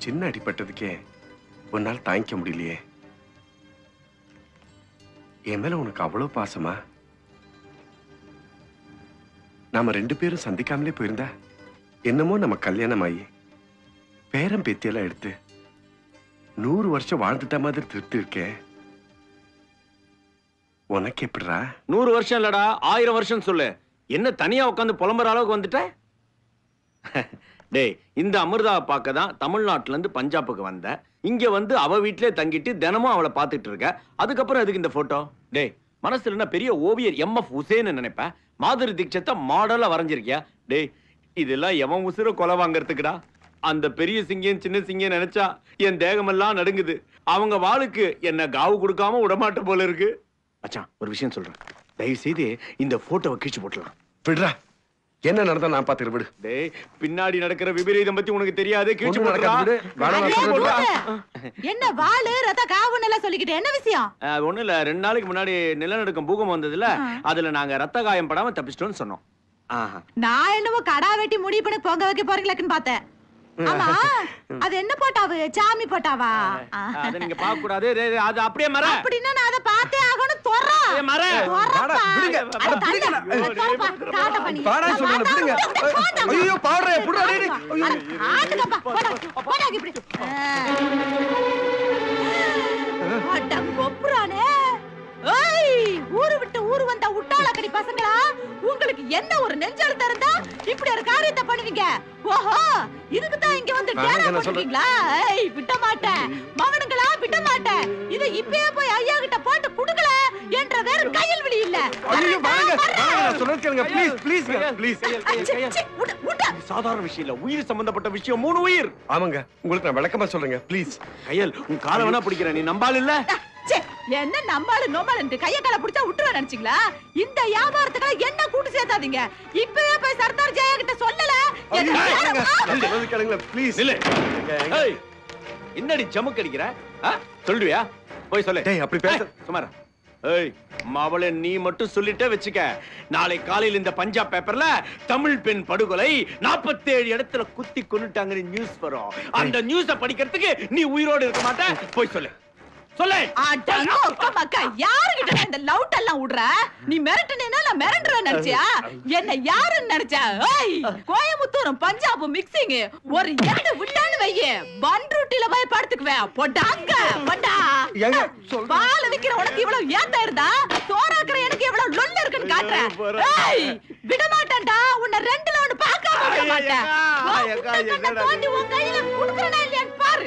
சின்ன அடிபட்டதுக்கே உன்னால தாங்கிக்க முடியலையே என் மேல உனக்கு அவ்வளவு பாசமா நாம ரெண்டு பேரும் சந்திக்காமலே போயிருந்தா என்னமோ நம்ம கல்யாணம் ஆகி பேரம் பேத்தியெல்லாம் எடுத்து நூறு வருஷம் வாழ்ந்துட்ட மாதிரி திருப்தி இருக்கேன் உனக்கு எப்படிடா நூறு வருஷம் இல்லடா ஆயிரம் வருஷம் சொல்லு என்ன தனியா உட்காந்து புலம்புற அளவுக்கு வந்துட்ட டேய் இந்த அமிர்தாவை பார்க்க தான் தமிழ்நாட்டுல இருந்து பஞ்சாபுக்கு வந்த இங்க வந்து அவ வீட்டிலே தங்கிட்டு தினமும் அவளை பார்த்துட்டு இருக்க அதுக்கப்புறம் எதுக்கு இந்த போட்டோ டேய் மனசுல என்ன பெரிய ஓவியர் எம் எஃப் உசேன்னு நினைப்பேன் மாதுரி தீட்சத்தை மாடலா வரைஞ்சிருக்கியா டேய் இதெல்லாம் எவன் உசுர கொலை வாங்கறதுக்குடா அந்த பெரிய சிங்கம் சின்ன சிங்கம் நினைச்சா என் தேகமெல்லாம் நடுங்குது அவங்க வாளுக்கு என்ன காவு கொடுக்காம விடமாட்ட போல இருக்கு மச்சான் ஒரு விஷயம் சொல்றேன் தயவு செய்து இந்த போட்டோவை கிழிச்சு போட்டுலாம் விடுறா என்ன நடந்தா நான் பாத்துக்கிறேன் விடு டேய் பின்னாடி நடக்கிற விபரீதம் பத்தி உனக்கு தெரியாது கிழிச்சு ஒண்ணும் நடக்காது, விடு. வேணாம், நான் அடே, சொல்றது விடு. பொண்ணு. என்ன வாளு ரத்த காவுன்னு எல்லாம் சொல்லிக்கிட்டு என்ன விஷயம் போட்டா ஒண்ணு இல்ல ரெண்டு நாளைக்கு முன்னாடி நிலநடுக்கம் பூகம் வந்ததுல ஆ. அதுல நாங்க ரத்த காயம் படாம தப்பிச்சிட்டோம்னு சொன்னோம் ஆஹா. நான் என்னவோ கடா வெட்டி முடிவு பண்ணி பொங்க வைக்க போறீங்களாக்குன்னு பார்த்தேன் ஆமா அது என்ன போட்டாவு சாமி போட்டாவா அத நீங்க பார்க்க கூடாது டேய், டேய், அது அப்படியே மர அப்படின்னா நான் அதை பார்த்தே ஆகணும் தொறா ஏய், மர வாடா, விடுங்க. அட, விடுங்க. பாடா சொல்றேன் விடுங்க ஐயோ பாடுறே புடுறா டேய், டேய். ஐயோ. ஊரு விட்டு ஊரு வந்த உட்டாளக்கடி பசங்களா உங்களுக்கு என்ன ஒரு நெஞ்செழுத்தம் இருந்தா இப்படி ஒரு காரியத்தை பண்ணுவீங்க ஓஹோ இதுக்கு தான் இங்க வந்து வாங்க, டேரா நான் சொல்றேன். போட்டுவீங்களா ஏய் விட மாட்டேன் மகனுங்களா விட மாட்டேன் இத இப்பயே போய் ஐயா கிட்ட போட்டு குடுக்கல என்ற வேற கையில் விழி இல்ல ஐயோ வாங்க வாங்க நான் சொல்றது கேளுங்க ப்ளீஸ் ப்ளீஸ் ப்ளீஸ் அச்சி, அச்சி, விடு, விடு. சாதாரண விஷயம் இல்ல உயிர் சம்பந்தப்பட்ட விஷயம் மூணு உயிர் ஆமாங்க உங்களுக்கு நான் விளக்கமா சொல்றேங்க ப்ளீஸ் கையல் உன் காலை வேணா பிடிக்கிறேன் நீ நம்பால் இல்ல ச்சே, என்ன நம்பாலு நோம்பாலு கைய கால பிடிச்சா விட்டுருவா நினைச்சீங்களா இந்த வியாபாரத்துக்கெல்லாம் என்ன கூட்டு சேர்த்தாதீங்க இப்பவே போய் சர்தார் ஜெயா கிட்ட சொல்லல என்ன ஐயோ, வேலை வாங்க. வா. நான் சொல்றது கேளுங்க ப்ளீஸ் இல்ல ஏய், என்னடி ஜமுக்கு அடிக்கிற ஆ? சொல்லுவியா போய் சொல்லு டேய், அப்படி பேச- ஏய், சுமாரா ஏய் மாவள நீ மட்டும் சொல்லிட்டே வச்சுக்க நாளை காலையில் இந்த பஞ்சாப் பேப்பர்ல தமிழ் பெண் படுகொலை 47 இடத்துல குத்தி கொன்னுட்டாங்கன்னு நியூஸ் வரும் அந்த நியூஸ படிக்கிறதுக்கு நீ உயிரோடு இருக்க மாட்ட போய் சொல்லு சொல்லு அடங்கோ, அக்கா, மக்கா, யாருகிட்ட நான் இந்த லவுட் எல்லாம் விடுற? நீ மிரட்டுனேன்னா நான் மிரண்டுருவேன் நினைச்சியா? என்ன யாருன்னு நினைச்ச? ஏய், கோயம்புத்தூரும் பஞ்சாபும் mixing. ஒரு எட்டு விட்டான்னு வையே, பன் ரொட்டில போய் படுத்துக்குவேன். போடாங்க, போடா. ஏங்க, சொல்றேன். பால் விக்கிற உனக்கு இவ்வளவு ஏத்தம் இருந்தா, சோறாக்குற எனக்கு எவ்வளவு லொல்லு இருக்குன்னு காட்டுறேன். ஏய், விட மாட்டேன்டா. உன்னை ரெண்டுல ஒண்ணு பார்க்காம விட மாட்டேன். ஐயா, உன் ஐயா, முட்டை கண்ணை ஐயா, தோண்டி உன் கையில குடுக்குறேனா இல்லையான்னு பாரு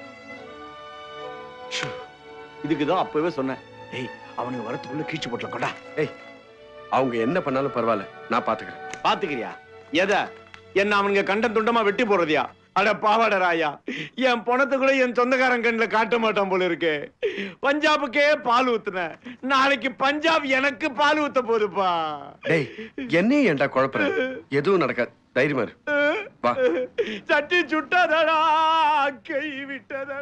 இதுக்கு தான் அப்பவே சொன்னேன் ஏய் அவனுக்கு வரத்துக்குள்ள கீச்சு போட்டல கொண்டா ஏய் அவங்க என்ன பண்ணாலும் பரவாயில்ல நான் பாத்துக்கிறேன் பாத்துக்கிறியா எத என்ன அவனுங்க கண்டம் துண்டமா வெட்டி போடுறதியா அட பாவாட ராயா என் பணத்தை கூட என் சொந்தக்காரன் கண்ணுல காட்ட மாட்டான் போல இருக்கு பஞ்சாபுக்கே பால் ஊத்துன நாளைக்கு பஞ்சாப் எனக்கு பால் ஊத்த போகுதுப்பா டேய் என்னையும் ஏன்டா குழப்பற எதுவும் நடக்காது தைரியமா இரு வா சட்டி சுட்டதடா கை விட்டதடா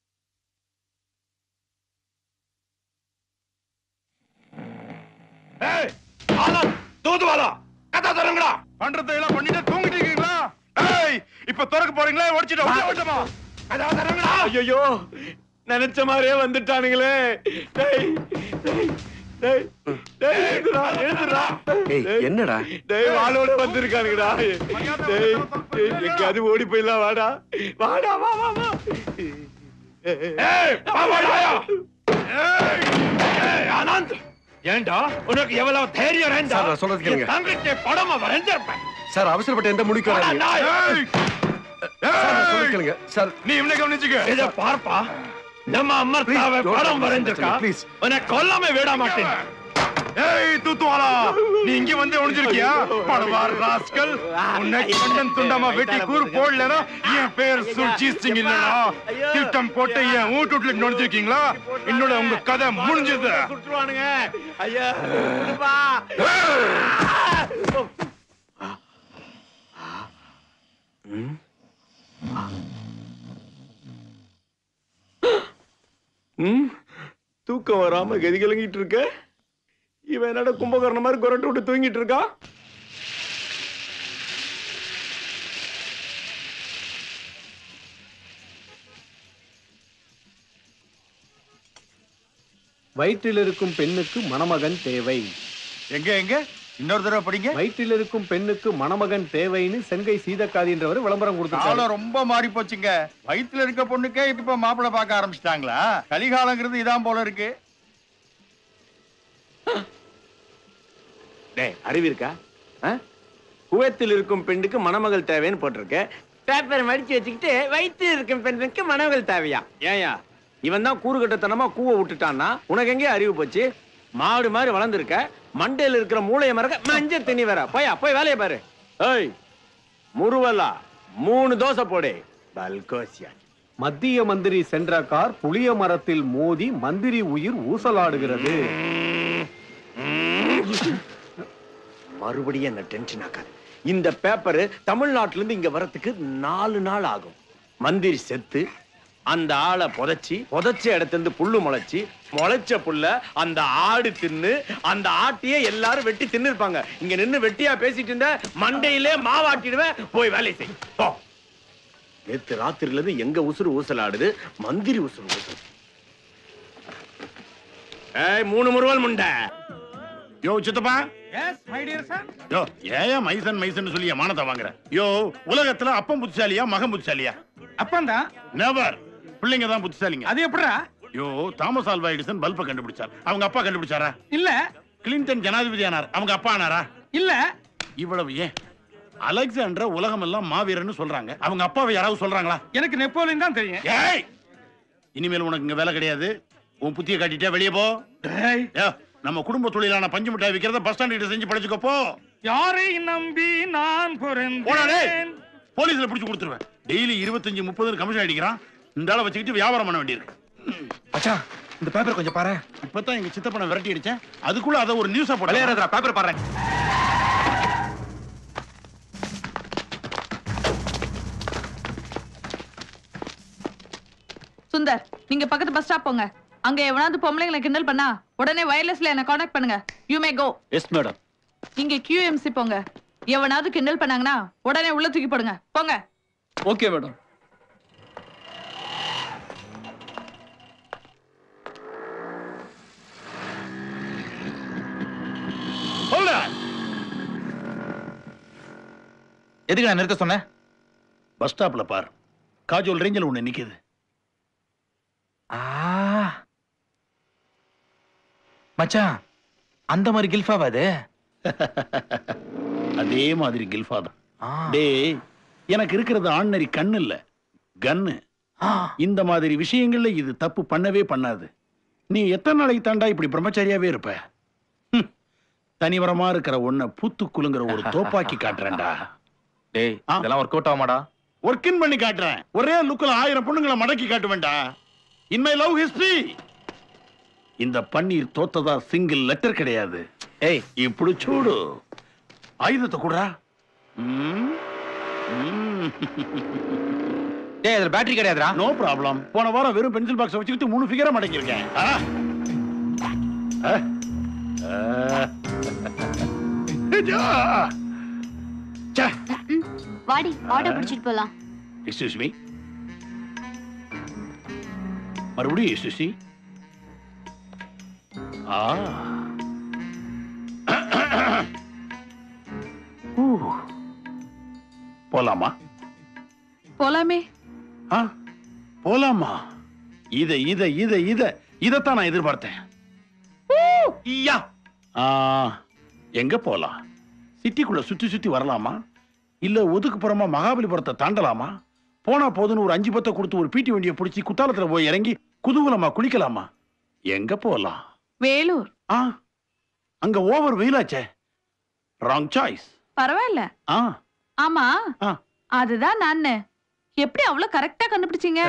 ஏய் ஆனந்த் தூதுவாலா கதா தரங்கடா பண்றதை எல்லாம் பண்ணிட்டு தூங்கிட்டு இருக்கீங்களா ஏய் இப்ப திறக்க போறீங்களா உடைச்சிட்டு உள்ள விட்டமா கதா தரங்கடா ஐயோ நினைச்ச மாதிரியே வந்துட்டானுங்களே டேய் டேய் டேய் டேய் எழுதுடா எழுதுடா ஏய் என்னடா டேய் வாளோட வந்திருக்கானுங்கடா டேய் டேய், எங்கேயாவது ஓடி போயிடலாம் வாடா வாடா வா வா வா ஏய் பாவாடாயா ஏய் ஏய் ஆனந்த் ஏண்டா உனக்கு எவ்வளவு தைரியம் இருந்தா சார், நான் சொல்றது கேளுங்க. என் தங்கச்சி படமா வரைஞ்சிருப்பேன் சார் அவசரப்பட்ட எந்த முடிக்கு போடா, வராதீங்க நாய். சார் நான் ஏய். சொல்றது கேளுங்க சார் நீ இவனை கவனிச்சுக்க இத பார்ப்பா நம்ம அமர்த்தாவை Please, don't படம் do வரைஞ்சிருக்கா this, please. உன்னை கொல்லாம விட மாட்டேன் ஏய் தூத்துவாலா நீ இங்க வந்து ஒளிஞ்சிருக்கியா படவார் ராஸ்கல் உன்னை கண்டன் துண்டமா வெட்டி கூறு போடலனா என் பேர் சுர்ஜித் சிங் இல்லனா திட்டம் போட்டு என் வீட்டுல நுழைஞ்சிருக்கீங்களா என்னோட உங்க கதை முடிஞ்சது சுட்டுருவானுங்க ஐயா விடுப்பா. ம் தூக்கம் வராம கதி கலங்கிட்டு இருக்க இவன் என்னடா கும்பகர்ண மாதிரி குரட்டு விட்டு தூங்கிட்டு இருக்கா வயிற்றில் இருக்கும் பெண்ணுக்கு மணமகன் தேவை எங்க எங்க இன்னொரு தடவை படிங்க வயிற்றில் இருக்கும் பெண்ணுக்கு மணமகன் தேவைன்னு செங்கை சீதக்காதின்றவர் விளம்பரம் கொடுத்தாரு காலம் ரொம்ப மாறி போச்சுங்க வயித்துல இருக்க பொண்ணுக்கே இப்ப மாப்பிள்ளை பார்க்க ஆரம்பிச்சிட்டாங்களா கலிகாலங்கிறது இதான் போல இருக்கு டேய் அறிவு இருக்கா ஆ? குவைத்தில் இருக்கும் பெண்ணுக்கு மணமகள் தேவைன்னு போட்டிருக்க பேப்பர் மடிச்சு வச்சுக்கிட்டு வயிற்றில் இருக்கும் பெண்ணுக்கு மணமகள் தேவையா ஏயா இவன் தான் கூறுகட்டத்தனமா கூவ விட்டுட்டான்னா உனக்கு எங்கே அறிவு போச்சு மாடு மாதிரி வளர்ந்துருக்க மண்டையில இருக்கிற மூளைய மறக்க மஞ்சள் தண்ணி வேற போயா போய் வேலையை பாரு ஏய் முருவலா மூணு தோசை போடு பல்கோசியா மத்திய மந்திரி சென்ற கார் புளிய மரத்தில் மோதி மந்திரி உயிர் ஊசலாடுகிறது மறுபடியும் என்ன டென்ஷன் ஆக்காது இந்த பேப்பர் தமிழ்நாட்டுல இருந்து இங்க வரதுக்கு நாலு நாள் ஆகும் மந்திரி செத்து அந்த ஆளை புதைச்சி புதைச்ச இடத்துல இருந்து புல்லு முளைச்சி முளைச்ச புல்ல அந்த ஆடு தின்னு அந்த ஆட்டையே எல்லாரும் வெட்டி தின்னு இருப்பாங்க இங்க நின்னு வெட்டியா பேசிட்டு இருந்த மண்டையிலே மாவாட்டிடுவேன் போய் வேலை செய் போ நேத்து ராத்திரில இருந்து எங்க உசுறு ஊசலாடுது மந்திரி உசுறு ஊசல் ஏய் மூணு முருவல் முண்டை யோ சித்தப்பா யோ ஏன் மைசன் மைசன் சொல்லி என் மானத்தை வாங்குற யோ உலகத்துல அப்பன் புத்திசாலியா மகன் புத்திசாலியா அப்பந்தா நெவர் பிள்ளைங்க தான் புத்திசாலிங்க அது எப்படா யோ தாமஸ் ஆல்வா எடிசன் பல்ப கண்டுபிடிச்சார் அவங்க அப்பா கண்டுபிடிச்சாரா இல்ல கிளின்டன் ஜனாதிபதி ஆனார் அவங்க அப்பா ஆனாரா இல்ல இவ்வளவு ஏன் அலெக்சாண்டர் உலகம் எல்லாம் மாவீரன்னு சொல்றாங்க அவங்க அப்பாவை யாராவது சொல்றாங்களா எனக்கு நெப்போலியன் தான் தெரியும் ஏய் இனிமேல் உனக்கு இங்க வேலை கிடையாது உன் புத்திய காட்டிட்டே வெளியே போ யோ, நம்ம குடும்ப தொழிலான பஞ்சு மிட்டாய் விக்கிறத பஸ் ஸ்டாண்ட் கிட்ட செஞ்சு படிச்சுக்கோ போ யாரை நம்பி நான் போடா டேய். போலீஸ்ல பிடிச்சு கொடுத்துருவேன் டெய்லி இருபத்தஞ்சு முப்பது கமிஷன் அடிக்கிறான் இந்த ஆளை வச்சுக்கிட்டு வியாபாரம் பண்ண வேண்டியிருக்கு மச்சான் இந்த பேப்பர் கொஞ்சம் பாரு இப்பதான் எங்க சித்தப்பனை விரட்டி அடிச்சேன் அதுக்குள்ள அதை ஒரு நியூஸா போட விளையாடுறா பேப்பர் பாரு சுந்தர் நீங்க பக்கத்து பஸ் ஸ்டாப் போங்க அங்க எவனாவது பொம்பளைங்களை கிண்டல் பண்ணா உடனே வயர்லெஸ்ல என்ன காண்டாக்ட் பண்ணுங்க you may go yes madam நீங்க கியூஎம்சி போங்க எவனாவது கிண்டல் பண்ணாங்கன்னா உடனே உள்ள தூக்கி போடுங்க போங்க ஓகே மேடம் எதுக்கு நான் நிறுத்த சொன்னேன் பஸ் ஸ்டாப்ல பார் காஜோல் ரேஞ்சில் ஒண்ணு நிக்குது ஆ மச்சான் அந்த மாதிரி கில்ஃபாவா அது அதே மாதிரி கில்ஃபா தான் ஆ. டேய் எனக்கு இருக்கிறது ஆண்நரி கண்ணு இல்ல கன்னு ஆ. இந்த மாதிரி விஷயங்கள்ல இது தப்பு பண்ணவே பண்ணாது நீ எத்தனை நாளைக்கு தாண்டா இப்படி பிரம்மச்சாரியாவே இருப்ப ஹம். தனிவரமா இருக்கிற ஒன்ன பூத்து குலுங்குற ஒரு தோப்பாக்கி காட்டுறேன்டா டேய் ஆ. இதெல்லாம் ஒர்க் அவுட் ஆகுமாடா ஒர்க்கின் பண்ணி காட்டுறேன் ஒரே லுக்ல ஆயிரம் பொண்ணுங்களை மடக்கி காட்டுவேன்டா இன் மை லவ் ஹிஸ்டரி இந்த பன்னீர் தோத்ததா சிங்கிள் லெட்டர் கிடையாது ஏய் ఇప్పుడు చూడు ஆயுதத்தை கூடா ம் டேய் அதுல பேட்டரி கிடையாதுடா நோ ப்ராப்ளம் போன வாரம் வெறும் பென்சில் பாக்ஸ் வச்சுக்கிட்டு மூணு ஃபிகரா மடக்கியிருக்கேன் ஆ? ஆ? ஆ. ஐயா! ச்சே. வாடி ஆட்டோ பிடிச்சிட்டு போலாம் எக்ஸ்கியூஸ் மீ மறுபடியும் எக்ஸ்கியூஸ் மீ ஆ ஊ. போலாமா போலாமே ஆ போலாமா இத இத இத இத இதத்தான் நான் எதிர்பார்த்தேன் ஐயா ஆ, எங்க போலாம் சிட்டிக்குள்ள சுத்தி சுத்தி வரலாமா இல்ல ஒதுக்குப்புறமா மகாபலிபுரத்தை தாண்டலாமா போனா போதுன்னு ஒரு அஞ்சு பத்தை கொடுத்து ஒரு பீட்டி வண்டியை பிடிச்சி குத்தாலத்துல போய் இறங்கி குதூகலமா குளிக்கலாமா எங்க போலாம் வேலூர் ஆ அங்க ஓவர் வெயிலாச்சே ராங் சாய்ஸ் பரவாயில்ல ஆ ஆமா ஆ. அதுதான் நானு எப்படி அவ்வளவு கரெக்டா கண்டுபிடிச்சீங்க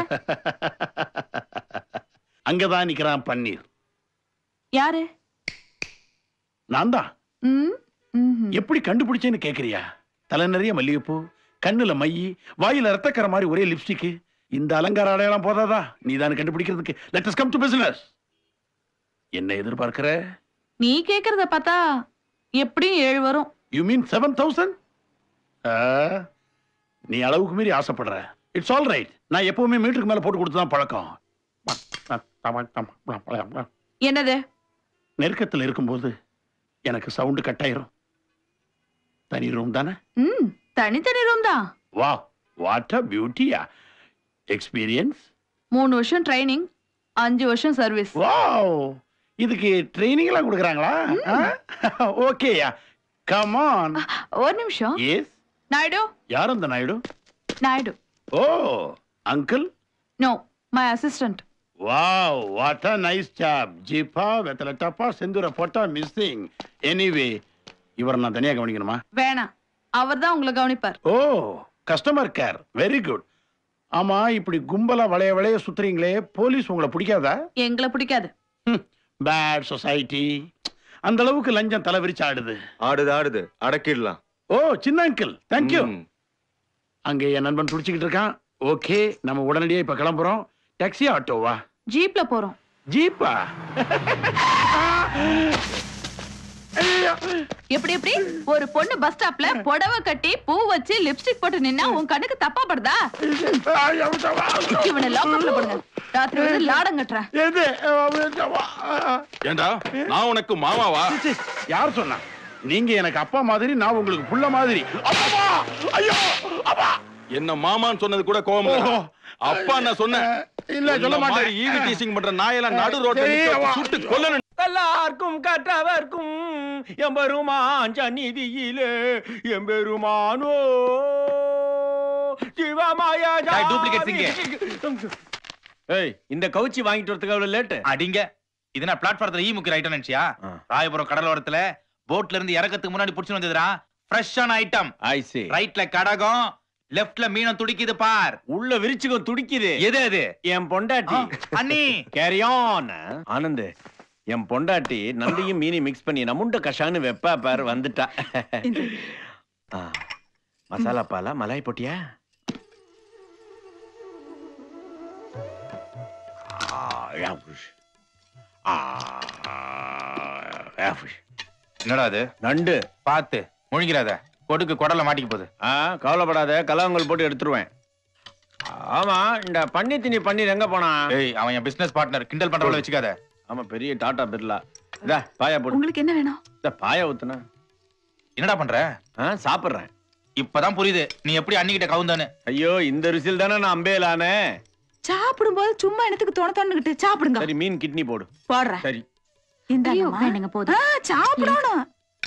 அங்கதான் நிக்கிறான் பன்னீர் யாரு நான் தான் ம் ம்ஹும். எப்படி கண்டுபிடிச்சேன்னு கேக்குறியா தலை நிறைய மல்லிகைப்பூ கண்ணுல மையி வாயில ரத்தக்கற மாதிரி ஒரே லிப்ஸ்டிக் இந்த அலங்கார அடையாளம் போதாதா நீ தான் கண்டுபிடிக்கிறதுக்கு let us come to business என்ன எதிர்பார்க்கிற நீ கேக்குறத பார்த்தா எப்படியும் ஏழு வரும் யூ மீன் செவன் தௌசண்ட் நீ அளவுக்கு மீறி ஆசைப்படுற இட்ஸ் ஆல் ரைட் நான் எப்பவுமே மீட்டருக்கு மேல போட்டு கொடுத்து தான் பழக்கம் என்னது நெருக்கத்துல இருக்கும்போது எனக்கு சவுண்டு கட் ஆயிரும் தனி ரூம் தானே ம் தனித்தனி ரூம் தான் வா வாட் அ பியூட்டியா எக்ஸ்பீரியன்ஸ் மூணு வருஷம் ட்ரைனிங் அஞ்சு வருஷம் சர்வீஸ் வாவ் இதுக்கு ட்ரைனிங் எல்லாம் கொடுக்குறாங்களா ஓகேயா கம் ஆன் ஒரு நிமிஷம் எஸ் நாயுடு யார் அந்த Naidu Naidu oh uncle no my assistant wow what uh nice job ஜீப்பா வெத்தல டப்பா செந்தூர போட்டா மிஸ்ஸிங் எனிவே இவரை நான் தனியா கவனிக்கணுமா வேணாம் அவர் தான் உங்களை கவனிப்பார் oh customer care very good ஆமா இப்படி கும்பலா வளைய வளைய சுத்துறீங்களே போலீஸ் உங்களை பிடிக்காதா எங்களை பிடிக்காது பேட் சொசைட்டி அந்த அளவுக்கு லஞ்சம் தலை விரிச்சு ஆடுது ஆடுது ஆடுது அடக்கிடலாம் ஓ சின்ன அங்கிள் தேங்க்யூ ம். அங்கே என் நண்பன் துடிச்சுக்கிட்டு இருக்கான் ஓகே நம்ம உடனடியே இப்ப கிளம்புறோம் டாக்ஸி ஆட்டோவா ஜீப்ல போறோம் ஜீப்பா எப்படி எப்படி ஒரு பொண்ணு பஸ் ஸ்டாப்ல புடவை கட்டி பூ வச்சு லிப்ஸ்டிக் போட்டு நின்னா உன் கண்ணுக்கு தப்பா படுதா இவனை லாக்அப்ல போடுங்க ராத்திரி வந்து லாடம் கட்டுறேன் எது ஏண்டா நான் உனக்கு மாமாவா யார் சொன்னா நீங்க எனக்கு அப்பா மாதிரி நான் உங்களுக்கு புள்ள மாதிரி அப்பா ஐயோ அப்பா என்ன மாமான்னு சொன்னது கூட கோவம் இல்ல. ஓஹோ. அப்பா நான் சொன்னேன் இல்ல சொல்ல உன்ன மாதிரி மாட்டேன் ஈவி டீசிங் பண்ற நாயெல்லாம் நடு ரோட்ல சரி, நிக்க வச்சு அவா. சுட்டு கொல்லணும் எல்லாருக்கும் கற்றவர்க்கும் எம்பெருமான் சந்நிதியிலே எம்பெருமானோ சிவமாய டேய், duplicate சிங்க. ஏய் இந்த கவுச்சி வாங்கிட்டு வரதுக்கு அவ்வளவு லேட்டு அடிங்க இது நான் பிளாட்ஃபாரத்துல ஈ முக்கிற ஐட்டம் நினைச்சியா ஆ. ராயபுரம் கடலோரத்துல போட்ல இருந்து இறக்கத்துக்கு முன்னாடி புடிச்சு வந்ததுடா ஃப்ரெஷ்ஷான ஐட்டம் ஐ see ரைட்ல கடகம் லெஃப்ட்ல மீனம் துடிக்குது பார் உள்ள விரிச்சுக்கும் துடிக்குது எது அது என் பொண்டாட்டி அண்ணி கேரி ஆன் ஆனந்த் என் பொண்டாட்டி நந்தியும் மீனையும் மிக்ஸ் பண்ணி நமுண்ட கஷான்னு வெப்பா பாரு வந்துட்டா ஆ, மசாலா பாலா மலாய் போட்டியா என்னடா அது நண்டு பாத்து முழுங்கிறாத கொடுக்கு குடல மாட்டிக்க போகுது ஆ கவலைப்படாத கலவங்கள் போட்டு எடுத்துருவேன் ஆமா இந்த பன்னி திணி பன்னீர் எங்க போனா ஏய் அவன் என் பிசினஸ் பார்ட்னர் கிண்டல் பண்றவள வச்சுக்காத ஆமா பெரிய டாடா பிர்லா இதா பாயா போடு உங்களுக்கு என்ன வேணும் இந்த பாயா ஊத்துனா என்னடா பண்ற ஆ சாப்பிடுறேன் இப்பதான் புரியுது நீ எப்படி அன்னிக்கிட்ட கவுந்தானு ஐயோ இந்த ருசியில் தானே நான் அம்பேலானே சாப்பிடும்போது சும்மா எனக்கு தோண தோணுகிட்டு சாப்பிடுங்க சரி மீன் கிட்னி போடு போடுறேன் சரி ஐயோ இந்த வேணுங்க போதும் சாப்பிடணும்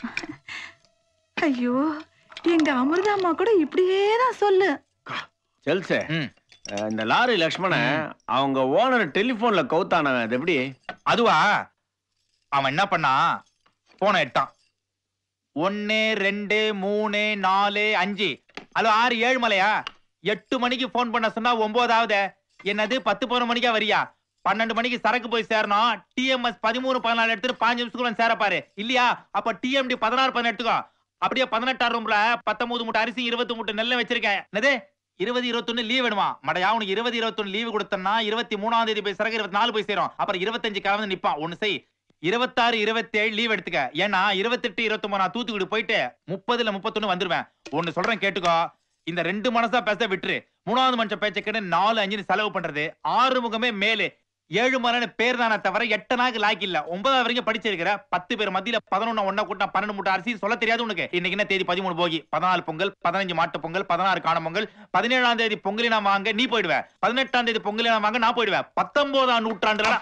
ஐயோ எங்க அமிர்தாம்மா கூட இப்படியே தான் சொல்லு செல்சே ம். அஹ், இந்த லாரி லக்ஷ்மண அவங்க ஓனர் டெலிபோன்ல கவுத்தானவன் அது எப்படி அதுவா அவன் என்ன பண்ணா போன எட்டான் ஒன்னு ரெண்டு மூணு நாலு அஞ்சு ஹலோ ஆறு ஏழு மலையா எட்டு மணிக்கு ஃபோன் பண்ண சொன்னா ஒன்பதாவது என்னது பத்து பதினொரு மணிக்கா வரியா பன்னெண்டு மணிக்கு சரக்கு போய் சேரணும் டிஎம்எஸ் பதிமூணு பதினாலு எடுத்துட்டு பாஞ்சு நிமிஷத்துக்குள்ள சேர பாரு இல்லையா அப்ப டிஎம்டி பதினாறு பதினெட்டு எடுத்துக்கோ அப்படியே பதினெட்டாம் ரூம்ல பத்தொன்பது மூட்டை அரிசி இருபத்தி மூட்டை நெல்லை வச்சிருக்கேன் என்னது இருபது இருபத்தொன்னு லீவ் வேணுமா மடையா உனக்கு இருபது இருபத்தொன்னு லீவு கொடுத்தனா இருபத்தி மூணாம் தேதி போய் சரக்கு இருபத்தி நாலு போய் சேரும் அப்புறம் இருபத்தஞ்சு கலந்து நிப்பான் ஒண்ணு செய் இருபத்தாறு இருபத்தி ஏழு லீவ் எடுத்துக்க ஏன்னா இருபத்தெட்டு இருபத்தொன்பது நான் தூத்துக்குடி போயிட்டு முப்பதுல முப்பத்தொன்னு வந்துருவேன் ஒன்னு சொல்றேன் கேட்டுக்கோ இந்த ரெண்டு மனசா பேச விட்டுரு மூணாவது மனுஷன் பேச்ச கேட்டு நாலு அஞ்சு செலவு பண்றது ஆறு முகமே மேலு ஏழு மரன்னு பேர் தானே தவிர எட்டு நாக்கு லாய்க்கு இல்ல ஒன்பதாவது வரைக்கும் படிச்சிருக்கிற பத்து பேர் மத்தியில பதினொன்னு ஒன்னா கூட்டம் பன்னெண்டு மூட்டை அரிசி சொல்ல தெரியாது உனக்கு இன்னைக்கு என்ன தேதி பதிமூணு போகி பதினாலு பொங்கல் பதினஞ்சு மாட்டு பொங்கல் பதினாறு காணும் பொங்கல் பதினேழாம் தேதி பொங்கலினா வாங்க நீ போயிடுவ பதினெட்டாம் தேதி பொங்கலினா வாங்க நான் போயிடுவேன் பத்தொன்பதாம் நூற்றாண்டுல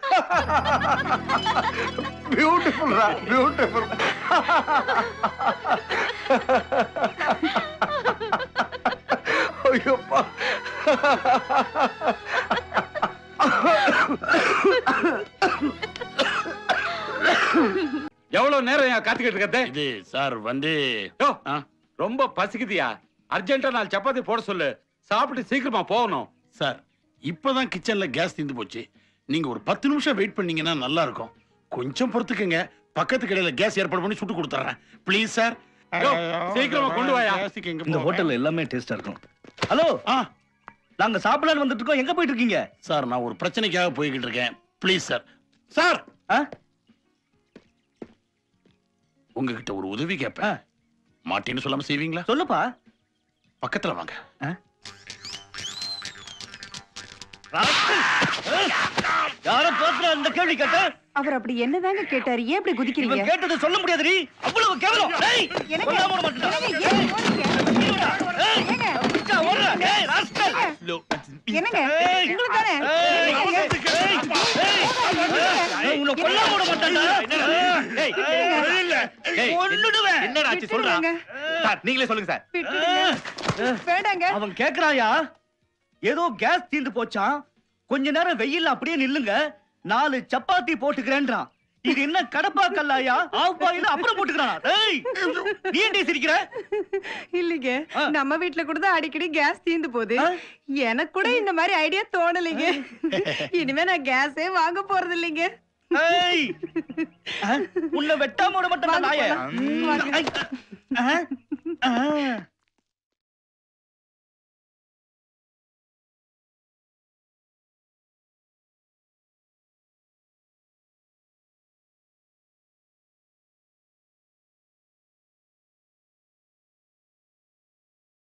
பியூட்டிஃபுல்ரா பியூட்டிஃபுல் ஐயோப்பா எவ்வளவு நேரம் ஏன் காத்துக்கிட்டு இருக்கதே இது சார் வந்து யோ, ஆ, ரொம்ப பசிக்குதியா அர்ஜென்ட்டா நாலு சப்பாத்தி போட சொல்லு சாப்பிட்டு சீக்கிரமா போகணும் சார் இப்பதான் கிச்சன்ல கேஸ் தீந்து போச்சு நீங்க ஒரு பத்து நிமிஷம் வெயிட் பண்ணீங்கன்னா நல்லா இருக்கும் கொஞ்சம் பொறுத்துக்குங்க பக்கத்து கடையில கேஸ் ஏற்பாடு பண்ணி சுட்டு கொடுத்துறேன் ப்ளீஸ் சார் யோ, சீக்கிரமா கொண்டு வாயா. கேஸுக்கு எங்க இந்த போவேன்? ஹோட்டல்ல எல்லாமே டேஸ்டா இருக்கும் ஹலோ ஆ நாங்க சாப்பிடலாம்னு வந்துட்டு இருக்கோம் எங்க போயிட்டு இருக்கீங்க சார் நான் ஒரு பிரச்சனைக்காக போய்கிட்டு இருக்கேன் ப்ளீஸ் சார் சார் ஆ? உங்ககிட்ட ஒரு உதவி கேட்பேன் மாட்டேன்னு சொல்லாம செய்வீங்களா சொல்லுப்பா பக்கத்துல வாங்க யாரும் தோத்துல இந்த கேள்வி கேட்ட அவர் அப்படி என்னதாங்க கேட்டாரு ஏன் இப்படி குதிக்கிறீங்க இவன் கேட்டதை சொல்ல முடியாதுடி அவ்வளவு கேவலம் டேய் எனக்கு- கொல்லாம விட மாட்டேன்டா. என்னங்க, ஏன் ஓடுறீங்க? ஏய், ஏங்க, அடிச்சா ஓடுற. ஏய், ராஸ்கல். என்னங்க ஏய், உங்களுக்கு தானே ஏய், என்னங்க? ஏய், உன்னை கொல்லாம விட மாட்டேன்டா. ஏய், ஏய், கொன்னுடுவேன். என்னடா ஆச்சு சொல்றா விட்டுடுங்க. சார் நீங்களே சொல்லுங்க சார் விட்டுடுங்க. வேண்டாங்க அவன் கேக்குறாயா ஏதோ கேஸ் தீந்து போச்சான் கொஞ்ச நேரம் வெயில்ல அப்படியே நில்லுங்க நாலு சப்பாத்தி போட்டுக்கிறேன்றான் இது என்ன கடப்பா கல்லாயா ஆஃப் பாயில அப்புறம் போட்டுக்கிறானா டேய் நீ ஏன்டி சிரிக்கிற இல்லைங்க ஆ. நம்ம வீட்ல கூட தான் அடிக்கடி கேஸ் தீந்து போகுது ஆ? எனக்கு கூட இந்த மாதிரி ஐடியா தோணலைங்க இனிமே நான் கேஸே வாங்க போறது இல்லைங்க ஏய் ஆ? உன்னை வெட்டாம விட மாட்டேன் வாங்க நாயே போலாம். வாங்க. ஆ? ஆ?